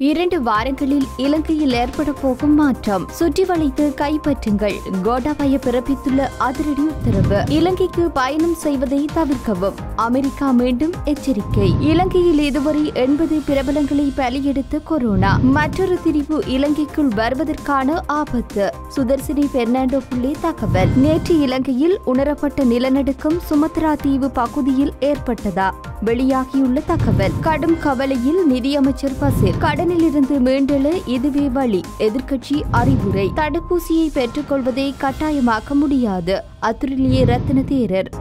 இரண்டு வாரங்களில் இலங்கையில் ஏற்பட போகும் மாற்றம் சுற்றி வளைத்து கைப்பற்றுங்கள் கோட்டாபய பிறப்பித்துள்ள அதிரடி உத்தரவு இலங்கைக்கு பயணம் செய்வதை தவிர்க்கவும் அமெரிக்கா மீண்டும் எச்சரிக்கை இலங்கையில் இதுவரை எண்பது பிரபலங்களை பலியெடுத்த கொரோனா மற்றொரு திரிவு இலங்கைக்குள் வருவதற்கான ஆபத்து சுதர்சினி பெர்னாண்டோ புள்ளே தகவல் நேற்று இலங்கையில் உணரப்பட்ட நிலநடுக்கம் சுமத்ரா தீவு பகுதியில் ஏற்பட்டதா வெளியாகியுள்ள தகவல் கடும் கவலையில் நிதியமைச்சர் பசில் கடனிலிருந்து மீண்டெழ இதுவே வழி எதிர்க்கட்சி அறிவுரை தடுப்பூசியை பெற்றுக்கொள்வதை கட்டாயமாக்க முடியாது அத்துரிலியே ரத்ன தேரர்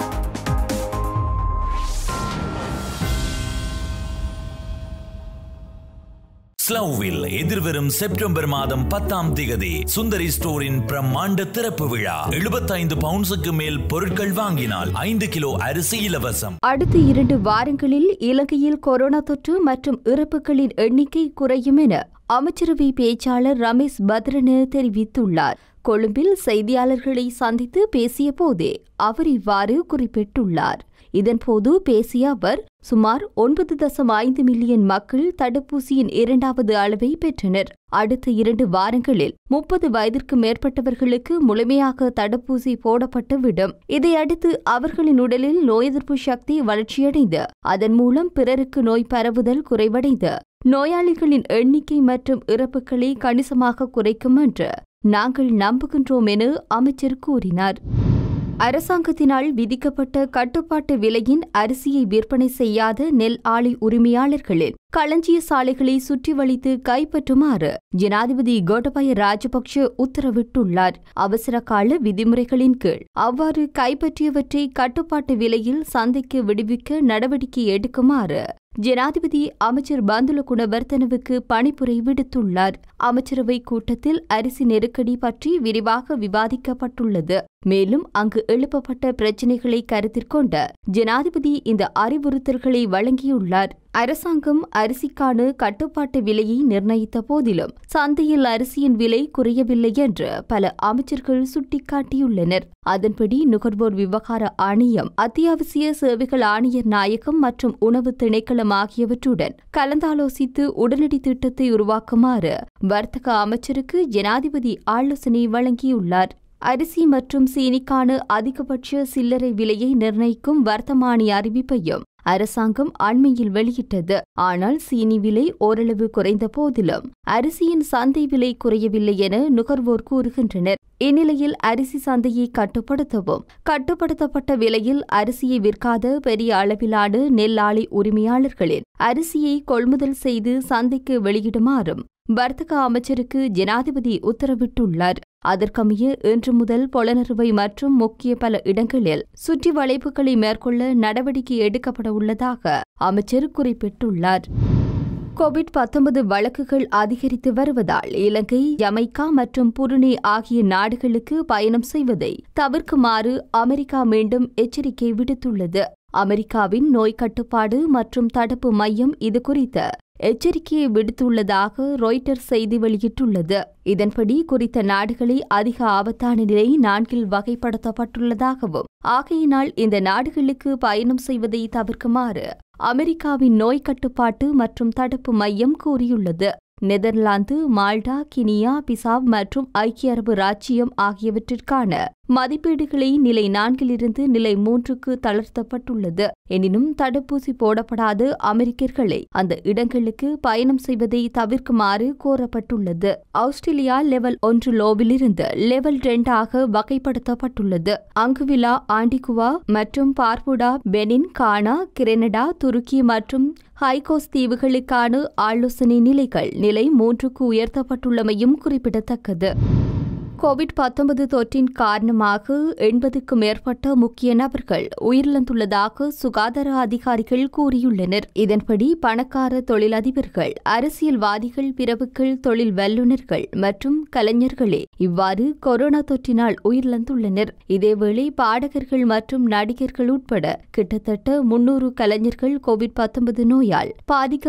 ஸ்லவ்வில் எதிர்வரும் செப்டம்பர் மாதம் பத்தாம் திகதி சுந்தரி ஸ்டோரின் பிரம்மாண்ட திறப்பு விழா 75 பவுண்ட்ஸுக்கு மேல் பொருட்கள் வாங்கினால் ஐந்து கிலோ அரிசி இலவசம் அடுத்த இரண்டு வாரங்களில் இலங்கையில் கொரோனா தொற்று மற்றும் இறப்புகளின் எண்ணிக்கை குறையும் என அமைச்சரவை பேச்சாளர் ரமேஷ் பத்ரன தெரிவித்துள்ளார் கொழும்பில் செய்தியாளர்களை சந்தித்து பேசிய போதே அவர் இவ்வாறு குறிப்பிட்டுள்ளார் இதன்போது பேசிய அவர் சுமார் ஒன்பது தசம் ஐந்து மில்லியன் மக்கள் தடுப்பூசியின் இரண்டாவது அளவை பெற்றனர் அடுத்த இரண்டு வாரங்களில் முப்பது வயதிற்கு மேற்பட்டவர்களுக்கு முழுமையாக தடுப்பூசி போடப்பட்டு விடும் இதையடுத்து அவர்களின் உடலில் நோய் எதிர்ப்பு சக்தி வளர்ச்சியடைந்து அதன் மூலம் பிறருக்கு நோய் பரவுதல் குறைவடைந்து நோயாளிகளின் எண்ணிக்கை மற்றும் இறப்புகளை கணிசமாக குறைக்கும் என்று நாங்கள் நம்புகின்றோம் என அமைச்சர் கூறினார் அரசாங்கத்தினால் விதிக்கப்பட்ட கட்டுப்பாட்டு விலையின் அரிசியை விற்பனை செய்யாத நெல் ஆலை உரிமையாளர்களின் களஞ்சிய சாலைகளை சுற்றி வளைத்து கைப்பற்றுமாறு ஜனாதிபதி கோட்டபாய ராஜபக்ஷ உத்தரவிட்டுள்ளார் அவசர கால விதிமுறைகளின் கீழ் அவ்வாறு கைப்பற்றியவற்றை கட்டுப்பாட்டு விலையில் சந்தைக்கு விடுவிக்க நடவடிக்கை எடுக்குமாறு ஜனாதிபதி அமைச்சர் பந்துல குணவர்த்தனவுக்கு பணிப்புரை விடுத்துள்ளார் அமைச்சரவை கூட்டத்தில் அரிசி நெருக்கடி பற்றி விரிவாக விவாதிக்கப்பட்டுள்ளது மேலும் அங்கு எழுப்பப்பட்ட பிரச்சினைகளை கருத்தில் கொண்ட ஜனாதிபதி இந்த அறிவுறுத்தல்களை வழங்கியுள்ளார் அரசாங்கம் அரிசிக்கான கட்டுப்பாட்டு விலையை நிர்ணயித்த போதிலும் சந்தையில் அரிசியின் விலை குறையவில்லை என்று பல அமைச்சர்கள் சுட்டிக்காட்டியுள்ளனர் அதன்படி நுகர்வோர் விவகார ஆணையம் அத்தியாவசிய சேவைகள் ஆணையர் நாயகம் மற்றும் உணவு திணைக்களம் ஆகியவற்றுடன் கலந்தாலோசித்து உடனடி திட்டத்தை உருவாக்குமாறு வர்த்தக அமைச்சருக்கு ஜனாதிபதி ஆலோசனை வழங்கியுள்ளார் அரிசி மற்றும் சீனிக்கான அதிகபட்ச சில்லறை விலையை நிர்ணயிக்கும் வர்த்தமானி அறிவிப்பையும் அரசாங்கம் அண்மையில் வெளியிட்டது ஆனால் சீனி விலை ஓரளவு குறைந்த போதிலும் அரிசியின் சந்தை விலை குறையவில்லை என நுகர்வோர் கூறுகின்றனர் இந்நிலையில் அரிசி சந்தையை கட்டுப்படுத்தவும் கட்டுப்படுத்தப்பட்ட விலையில் அரிசியை விற்காத பெரிய அளவிலான நெல் ஆலை உரிமையாளர்களின் அரிசியை கொள்முதல் செய்து சந்தைக்கு வெளியிடுமாறும் வர்த்தக அமைச்சருக்கு ஜனாதிபதி உத்தரவிட்டுள்ளார் அதற்கமைய இன்று முதல் பொலனறுவை மற்றும் முக்கிய பல இடங்களில் சுற்றி வளைப்புகளை மேற்கொள்ள நடவடிக்கை எடுக்கப்பட உள்ளதாக அமைச்சர் குறிப்பிட்டுள்ளார் கோவிட் பத்தொன்பது வழக்குகள் அதிகரித்து வருவதால் இலங்கை ஜமைக்கா மற்றும் புருனே ஆகிய நாடுகளுக்கு பயணம் செய்வதை தவிர்க்குமாறு அமெரிக்கா மீண்டும் எச்சரிக்கை விடுத்துள்ளது அமெரிக்காவின் நோய் கட்டுப்பாடு மற்றும் தடுப்பு மையம் இதுகுறித்த எச்சரிக்கையை விடுத்துள்ளதாக ராய்ட்டர்ஸ் செய்தி வெளியிட்டுள்ளது இதன்படி குறித்த நாடுகளை அதிக ஆபத்தான நிலை நான்கில் வகைப்படுத்தப்பட்டுள்ளதாகவும் ஆகையினால் இந்த நாடுகளுக்கு பயணம் செய்வதை தவிர்க்குமாறு அமெரிக்காவின் நோய் கட்டுப்பாட்டு மற்றும் தடுப்பு மையம் கூறியுள்ளது நெதர்லாந்து மால்டா கினியா பிசாவ் மற்றும் ஐக்கிய அரபு ராச்சியம் ஆகியவற்றிற்கான மதிப்பீடுகளை நிலை நான்கிலிருந்து நிலை மூன்றுக்கு தளர்த்தப்பட்டுள்ளது எனினும் தடுப்பூசி போடப்படாத அமெரிக்கர்களை அந்த இடங்களுக்கு பயணம் செய்வதை தவிர்க்குமாறு கோரப்பட்டுள்ளது ஆஸ்திரேலியா லெவல் ஒன்று லோவிலிருந்து லெவல் இரண்டாக வகைப்படுத்தப்பட்டுள்ளது அங்குவிலா ஆண்டிகுவா மற்றும் பார்புடா பெனின் கானா கிரெனடா துருக்கி மற்றும் ஹைகோஸ் தீவுகளுக்கான ஆலோசனை நிலைகள் நிலை மூன்றுக்கு உயர்த்தப்பட்டுள்ளமையும் குறிப்பிடத்தக்கது கோவிட் பத்தொன்பது தொற்றின் காரணமாக எண்பதுக்கும் மேற்பட்ட முக்கிய நபர்கள் உயிரிழந்துள்ளதாக சுகாதார அதிகாரிகள் கூறியுள்ளனர் இதன்படி பணக்கார தொழிலதிபர்கள் அரசியல்வாதிகள் பிறவுகள் தொழில் வல்லுநர்கள் மற்றும் கலைஞர்களே இவ்வாறு கொரோனா தொற்றினால் உயிரிழந்துள்ளனர் இதேவேளை பாடகர்கள் மற்றும் நடிகர்கள் உட்பட கிட்டத்தட்ட முன்னூறு கலைஞர்கள் கோவிட் பத்தொன்பது நோயால்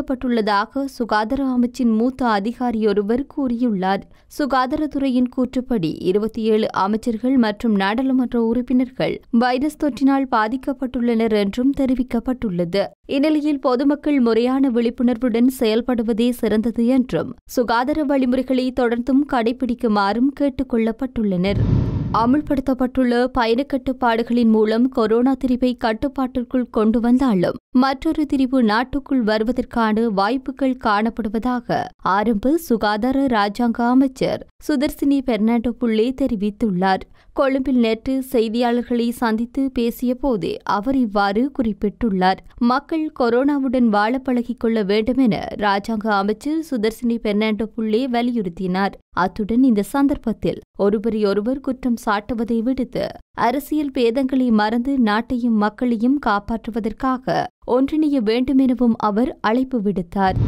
பாதிக்கப்பட்டுள்ளதாக சுகாதார அமைச்சின் மூத்த அதிகாரியொருவர் கூறியுள்ளார் சுகாதாரத்துறையின் கூற்றுப்படி அதன்படி இருபத்தி ஏழு அமைச்சர்கள் மற்றும் நாடாளுமன்ற உறுப்பினர்கள் வைரஸ் தொற்றினால் பாதிக்கப்பட்டுள்ளனர் என்றும் தெரிவிக்கப்பட்டுள்ளது இந்நிலையில் பொதுமக்கள் முறையான விழிப்புணர்வுடன் செயல்படுவதே சிறந்தது என்றும் சுகாதார வழிமுறைகளை தொடர்ந்தும் கடைபிடிக்குமாறும் கேட்டுக் கொள்ளப்பட்டுள்ளனர் அமுல்படுத்தப்பட்டுள்ள பயண கட்டுப்பாடுகளின் மூலம் கொரோனா திரிவை கட்டுப்பாட்டிற்குள் கொண்டு வந்தாலும் மற்றொரு திரிவு நாட்டுக்குள் வருவதற்கான வாய்ப்புகள் காணப்படுவதாக ஆரம்ப சுகாதார ராஜாங்க அமைச்சர் சுதர்சினி பெர்னாண்டோ புள்ளே தெரிவித்துள்ளார் கொழும்பில் நேற்று செய்தியாளர்களை சந்தித்து பேசிய போதே அவர் இவ்வாறு குறிப்பிட்டுள்ளார் மக்கள் கொரோனாவுடன் வாழ பழகிக் கொள்ள வேண்டும் என ராஜாங்க அமைச்சர் சுதர்சினி பெர்னாண்டோ புள்ளே வலியுறுத்தினார் அத்துடன் இந்த சந்தர்ப்பத்தில் ஒருவரையொருவர் குற்றம் சாட்டுவதை விடுத்து அரசியல் பேதங்களை மறந்து நாட்டையும் மக்களையும் காப்பாற்றுவதற்காக ஒன்றிணைய வேண்டும் எனவும் அவர் அழைப்பு விடுத்தார்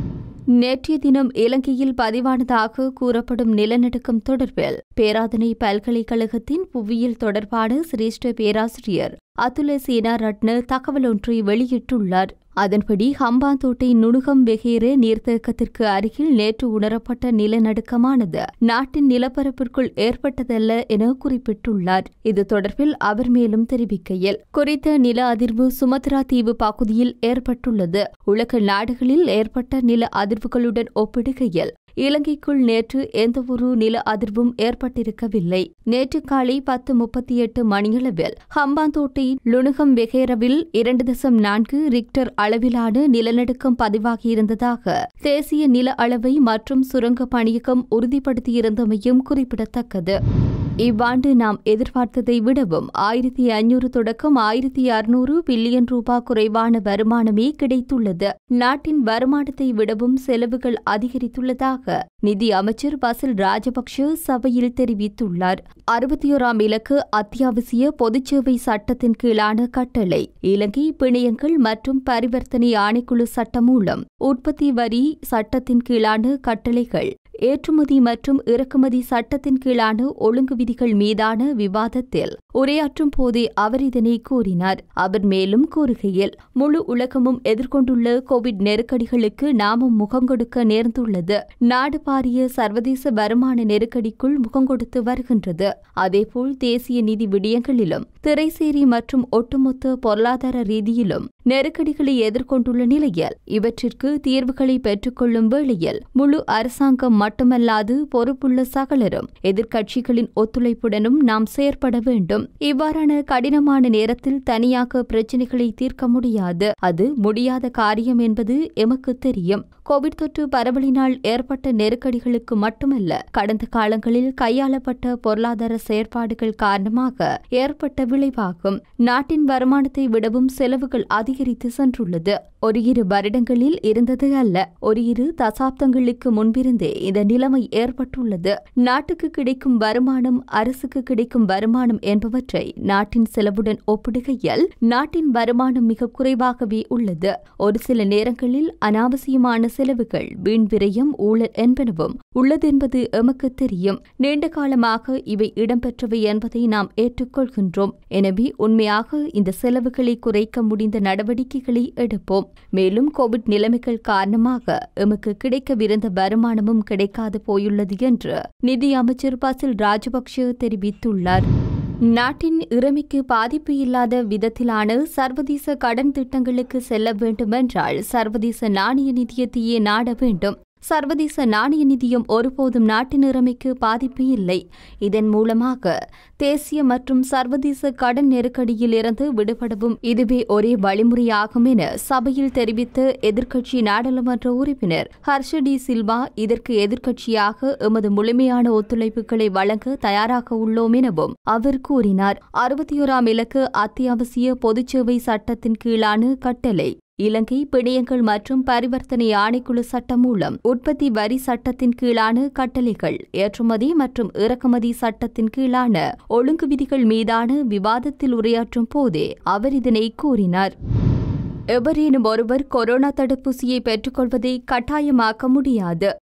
நேற்றைய தினம் இலங்கையில் பதிவானதாக கூறப்படும் நிலநடுக்கம் தொடர்பில் பேராதனை பல்கலைக்கழகத்தின் புவியியல் தொடர்பான சிரேஷ்ட பேராசிரியர் அதுல சேனா ரட்ன தகவல் ஒன்றை வெளியிட்டுள்ளார் அதன்படி ஹம்பாந்தோட்டை நுணுகம் வெகேர நீர்த்தேக்கத்திற்கு அருகில் நேற்று உணரப்பட்ட நிலநடுக்கமானது நாட்டின் நிலப்பரப்பிற்குள் ஏற்பட்டதல்ல என குறிப்பிட்டுள்ளார் இது தொடர்பில் அவர் மேலும் தெரிவிக்கையில் குறித்த நில அதிர்வு சுமத்ரா தீவு பகுதியில் ஏற்பட்டுள்ளது உலக நாடுகளில் ஏற்பட்ட நில அதிர்வுகளுடன் ஒப்பிடுகையில் இலங்கைக்குள் நேற்று எந்தவொரு நில அதிர்வும் ஏற்பட்டிருக்கவில்லை நேற்று காலை பத்து முப்பத்தி எட்டு மணியளவில் ஹம்பாந்தோட்டை லுணுகம் வெகேரவில் இரண்டு தசம் நான்கு ரிக்டர் அளவிலான நிலநடுக்கம் பதிவாகியிருந்ததாக தேசிய நில அளவை மற்றும் சுரங்க பணியகம் உறுதிப்படுத்தியிருந்தமையும் குறிப்பிடத்தக்கது இவ்வாண்டு நாம் எதிர்பார்த்ததை விடவும் ஆயிரத்தி ஐநூறு தொடக்கம் ஆயிரத்தி அறுநூறு பில்லியன் ரூபாய் குறைவான வருமானமே கிடைத்துள்ளது நாட்டின் வருமானத்தை விடவும் செலவுகள் அதிகரித்துள்ளதாக நிதி அமைச்சர் பசில் ராஜபக்ஷ சபையில் தெரிவித்துள்ளார் அறுபத்தி ஓராம் இலக்கு அத்தியாவசிய பொதுச்சேவை சட்டத்தின் கீழான கட்டளை இலங்கை பிணையங்கள் மற்றும் பரிவர்த்தனை ஆணைக்குழு சட்டம் மூலம் உற்பத்தி வரி சட்டத்தின் கீழான கட்டளைகள் ஏற்றுமதி மற்றும் இறக்குமதி சட்டத்தின் கீழான ஒழுங்கு விதிகள் மீதான விவாதத்தில் உரையாற்றும் போதே அவர் இதனை கூறினார் அவர் மேலும் கூறுகையில் முழு உலகமும் எதிர்கொண்டுள்ள கோவிட் நெருக்கடிகளுக்கு நாமும் முகங்கொடுக்க நேர்ந்துள்ளது நாடு பாரிய சர்வதேச வருமான நெருக்கடிக்குள் முகங்கொடுத்து வருகின்றது அதேபோல் தேசிய நிதி விடயங்களிலும் திரைசேரி மற்றும் ஒட்டுமொத்த பொருளாதார ரீதியிலும் நெருக்கடிகளை எதிர்கொண்டுள்ள நிலையில் இவற்றிற்கு தீர்வுகளை பெற்றுக்கொள்ளும் வேளையில் முழு அரசாங்கம் மட்டுமல்லாது பொறுப்புள்ள சகலரும் எதிர்க்கட்சிகளின் ஒத்துழைப்புடனும் நாம் செயற்பட வேண்டும் இவ்வாறான கடினமான நேரத்தில் தனியாக பிரச்சினைகளை தீர்க்க முடியாது அது முடியாத காரியம் என்பது எமக்கு தெரியும் கோவிட் தொற்று பரவலினால் ஏற்பட்ட நெருக்கடிகளுக்கு மட்டுமல்ல கடந்த காலங்களில் கையாளப்பட்ட பொருளாதார செயற்பாடுகள் காரணமாக ஏற்பட்ட விளைவாகும் நாட்டின் வருமானத்தை விடவும் செலவுகள் அதிகரித்து சென்றுள்ளது ஒரு இரு வருடங்களில் இருந்தது அல்ல ஒரு இரு தசாப்தங்களுக்கு முன்பிருந்தே இந்த நிலைமை ஏற்பட்டுள்ளது நாட்டுக்கு கிடைக்கும் வருமானம் அரசுக்கு கிடைக்கும் வருமானம் என்பவற்றை நாட்டின் செலவுடன் ஒப்பிடுகையில் நாட்டின் வருமானம் மிக குறைவாகவே உள்ளது ஒரு சில நேரங்களில் அனாவசியமான செலவுகள் வீண் விரயம் ஊழல் என்பனவும் உள்ளதென்பது எமக்கு தெரியும் நீண்ட காலமாக இவை இடம்பெற்றவை என்பதை நாம் ஏற்றுக்கொள்கின்றோம் எனவே உண்மையாக இந்த செலவுகளை குறைக்க முடிந்த நடவடிக்கைகளை எடுப்போம் மேலும் கோவிட் நிலைமைகள் காரணமாக எமக்கு கிடைக்கவிருந்த வருமானமும் கிடைக்காது போயுள்ளது என்று நிதி அமைச்சர் பசில் ராஜபக்ஷ தெரிவித்துள்ளார் நாட்டின் இறைமைக்கு பாதிப்பு இல்லாத விதத்திலான சர்வதேச கடன் திட்டங்களுக்கு செல்ல வேண்டுமென்றால் சர்வதேச நாணய நிதியத்தையே நாட வேண்டும் சர்வதேச நாணய நிதியம் ஒருபோதும் நாட்டின் இறைமைக்கு பாதிப்பு இல்லை இதன் மூலமாக தேசிய மற்றும் சர்வதேச கடன் நெருக்கடியில் இருந்து விடுபடவும் இதுவே ஒரே வழிமுறையாகும் என சபையில் தெரிவித்த எதிர்க்கட்சி நாடாளுமன்ற உறுப்பினர் ஹர்ஷ டி சில்வா இதற்கு எதிர்க்கட்சியாக எமது முழுமையான ஒத்துழைப்புகளை வழங்க தயாராக உள்ளோம் எனவும் அவர் கூறினார் அறுபத்தி ஓராம் இலக்கு அத்தியாவசிய பொதுச்சேவை சட்டத்தின் கீழான கட்டளை இலங்கை பிணையங்கள் மற்றும் பரிவர்த்தனை ஆணைக்குழு சட்டம் மூலம் உற்பத்தி வரி சட்டத்தின் கீழான கட்டளைகள் ஏற்றுமதி மற்றும் இறக்குமதி சட்டத்தின் கீழான ஒழுங்கு விதிகள் மீதான விவாதத்தில் உரையாற்றும் போதே அவர் இதனை கூறினார் எவரேனும் ஒருவர் கொரோனா தடுப்பூசியை பெற்றுக்கொள்வதை கட்டாயமாக்க முடியாது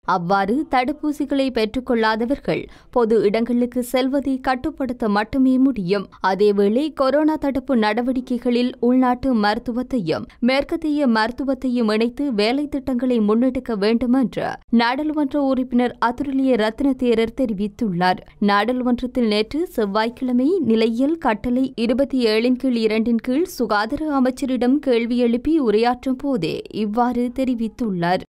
அவ்வாறு தடுப்பூசிகளை பெற்றுக்கொள்ளாதவர்கள் பொது இடங்களுக்கு செல்வதை கட்டுப்படுத்த மட்டுமே முடியும் அதேவேளை கொரோனா தடுப்பு நடவடிக்கைகளில் உள்நாட்டு மருத்துவத்தையும் மேற்கத்திய மருத்துவத்தையும் இணைத்து வேலை திட்டங்களை முன்னெடுக்க வேண்டும் என்று நாடாளுமன்ற உறுப்பினர் அதுருலிய ரத்ன தேரர் தெரிவித்துள்ளார் நாடாளுமன்றத்தில் நேற்று செவ்வாய்க்கிழமை நிலையியல் கட்டளை இருபத்தி ஏழின் கீழ் இரண்டின் கீழ் சுகாதார அமைச்சரிடம் கேள்வி எழுப்பி உரையாற்றும் போதே இவ்வாறு தெரிவித்துள்ளார்